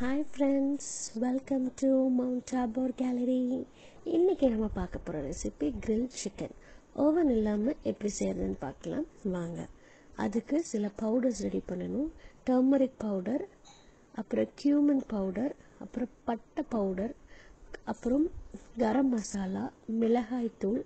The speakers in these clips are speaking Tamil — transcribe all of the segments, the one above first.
hi friends welcome to mount Tabor gallery இன்றைக்கி நம்ம பார்க்க போகிற ரெசிபி grill சிக்கன் ஓவன் இல்லாமல் எப்படி செய்கிறதுன்னு பார்க்கலாம் வாங்க அதுக்கு சில பவுடர்ஸ் ரெடி பண்ணணும் டர்மரிக் பவுடர் அப்புறம் கியூமன் பவுடர் அப்புறம் பட்டை பவுடர் அப்புறம் கரம் மசாலா மிளகாய்த்தூள்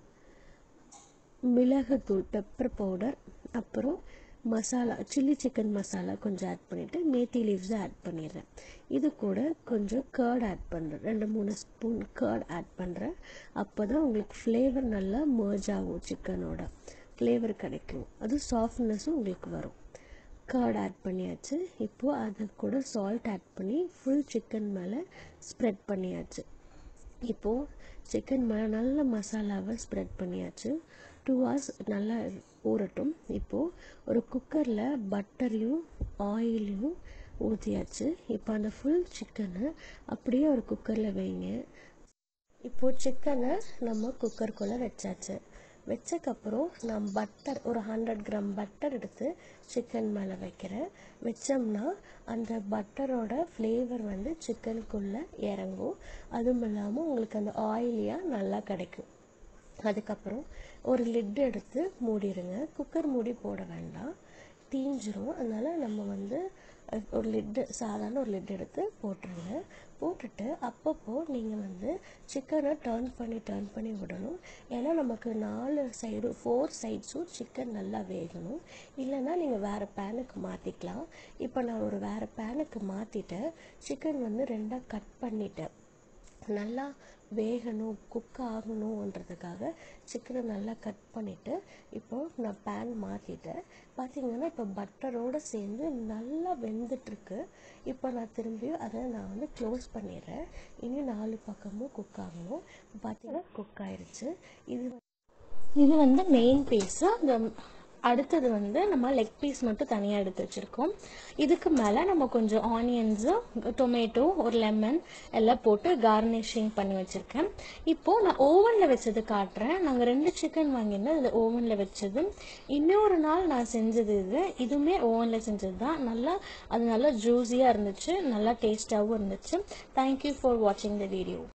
மிளகுத்தூள் பெப்பர் பவுடர் அப்புறம் மசாலா சில்லி சிக்கன் மசாலா கொஞ்சம் ஆட் பண்ணிவிட்டு மேத்தி லீவ்ஸை ஆட் பண்ணிடுறேன் இது கூட கொஞ்சம் கேர்ட் ஆட் பண்ணுறேன் ரெண்டு மூணு ஸ்பூன் கேர்ட் ஆட் பண்ணுறேன் அப்போ தான் உங்களுக்கு ஃப்ளேவர் நல்லா merge ஆகும் சிக்கனோட ஃப்ளேவர் கிடைக்கும் அது சாஃப்ட்னஸும் உங்களுக்கு வரும் கர்ட் ஆட் பண்ணியாச்சு இப்போது அது கூட சால்ட் ஆட் பண்ணி ஃபுல் சிக்கன் மேலே ஸ்ப்ரெட் பண்ணியாச்சு இப்போது சிக்கன் மேலே நல்ல மசாலாவை ஸ்ப்ரெட் பண்ணியாச்சு டூ ஹவர்ஸ் நல்லா ஊறட்டும் இப்போது ஒரு குக்கரில் பட்டரையும் ஆயிலையும் ஊற்றியாச்சு இப்போ அந்த ஃபுல் சிக்கனை அப்படியே ஒரு குக்கரில் வைங்க இப்போது சிக்கனை நம்ம குக்கருக்குள்ளே வச்சாச்சு வச்சக்கப்புறம் நான் பட்டர் ஒரு ஹண்ட்ரட் கிராம் பட்டர் எடுத்து சிக்கன் மேலே வைக்கிறேன் வச்சோம்னா அந்த பட்டரோட ஃப்ளேவர் வந்து சிக்கனுக்குள்ளே இறங்கும் அதுவும் இல்லாமல் உங்களுக்கு அந்த ஆயிலியாக நல்லா கிடைக்கும் அதுக்கப்புறம் ஒரு லிட் எடுத்து மூடிடுங்க குக்கர் மூடி போட வேண்டாம் தீஞ்சிரும் அதனால் நம்ம வந்து அஹ், ஒரு லிட்டு சாதாரண ஒரு லிட் எடுத்து போட்டுருங்க போட்டுட்டு அப்பப்போ நீங்கள் வந்து சிக்கனை டர்ன் பண்ணி டர்ன் பண்ணி விடணும் ஏன்னா நமக்கு நாலு சைடு ஃபோர் சைட்ஸும் சிக்கன் நல்லா வேகணும் இல்லைன்னா நீங்கள் வேறு பேனுக்கு மாற்றிக்கலாம் இப்போ நான் ஒரு வேறு பேனுக்கு மாற்றிட்டேன் சிக்கன் வந்து ரெண்டாக கட் பண்ணிட்டேன் நல்லா வேகணும் குக் ஆகணுன்றதுக்காக சிக்கனை நல்லா கட் பண்ணிவிட்டு இப்போ நான் பேன் மாற்றிட்டேன் பார்த்தீங்கன்னா இப்போ பட்டரோடு சேர்ந்து நல்லா வெந்துட்டுருக்கு இப்போ நான் திரும்பியும் அதை நான் வந்து க்ளோஸ் பண்ணிடுறேன் இனி நாலு பக்கமும் குக் ஆகணும் பார்த்தீங்கன்னா குக் ஆயிடுச்சு இது இது வந்து மெயின் பீஸு அந்த அடுத்தது வந்து நம்ம லெக் பீஸ் மட்டும் தனியாக எடுத்து வச்சுருக்கோம் இதுக்கு மேலே நம்ம கொஞ்சம் ஆனியன்ஸு டொமேட்டோ ஒரு லெமன் எல்லாம் போட்டு கார்னிஷிங் பண்ணி வச்சுருக்கேன் இப்போது நான் ஓவனில் வச்சது காட்டுறேன் நாங்கள் ரெண்டு சிக்கன் வாங்கியிருந்தோம் இதில் ஓவனில் வச்சது இன்னொரு நாள் நான் செஞ்சது இது இதுவுமே ஓவனில் செஞ்சது தான் நல்லா அது நல்லா ஜூஸியாக இருந்துச்சு நல்லா டேஸ்ட்டாகவும் இருந்துச்சு தேங்க்யூ ஃபார் வாட்சிங் த வீடியோ